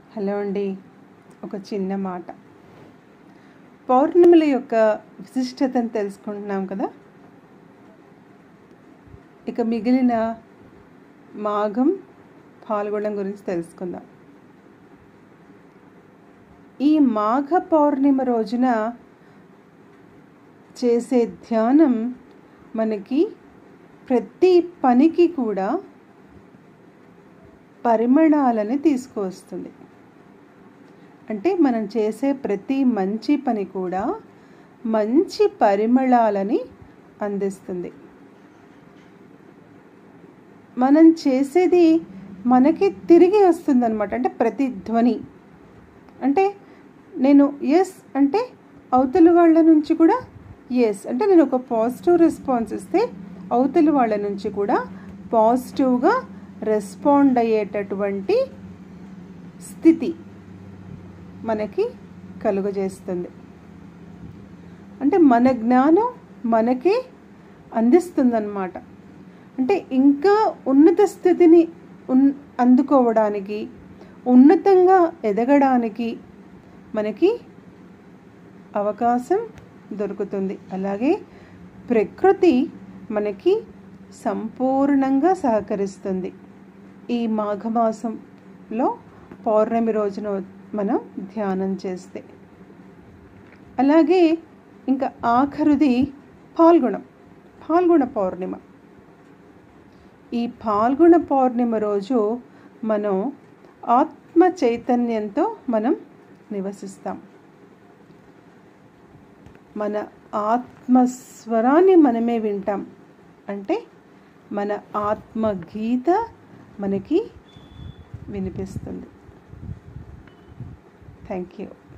hello అండి ఒక చిన్న మాట పౌర్ణమిల యొక్క విశిష్టతను తెలుసుకుంటున్నాం కదా ఇక మిగిలిన మాఘం పాల్గొనడం గురించి తెలుసుకుందాం ఈ మాఘ పౌర్ణిమ రోజున చేసే ధ్యానం మనకి ప్రతి పనికి కూడా పరిమళాలని తీసుకువస్తుంది అంటే మనం చేసే ప్రతి మంచి పని కూడా మంచి పరిమళాలని అందిస్తుంది మనం చేసేది మనకి తిరిగి వస్తుందన్నమాట అంటే ప్రతిధ్వని అంటే నేను ఎస్ అంటే అవతలి వాళ్ళ నుంచి కూడా ఎస్ అంటే నేను ఒక పాజిటివ్ రెస్పాన్స్ ఇస్తే అవతలి వాళ్ళ నుంచి కూడా పాజిటివ్గా రెస్పాండ్ అయ్యేటటువంటి స్థితి మనకి కలుగజేస్తుంది అంటే మన జ్ఞానం మనకే అందిస్తుందన్నమాట అంటే ఇంకా ఉన్నత స్థితిని ఉన్ అందుకోవడానికి ఉన్నతంగా ఎదగడానికి మనకి అవకాశం దొరుకుతుంది అలాగే ప్రకృతి మనకి సంపూర్ణంగా సహకరిస్తుంది ఈ మాఘమాసంలో పౌర్ణమి రోజున మనం ధ్యానం చేస్తే అలాగే ఇంకా ఆఖరుది పాల్గొనం పాల్గొన పౌర్ణిమ ఈ పాల్గొన పౌర్ణిమ రోజు మనం ఆత్మ చైతన్యంతో మనం నివసిస్తాం మన ఆత్మస్వరాన్ని మనమే వింటాం అంటే మన ఆత్మగీత మనకి వినిపిస్తుంది థ్యాంక్ యూ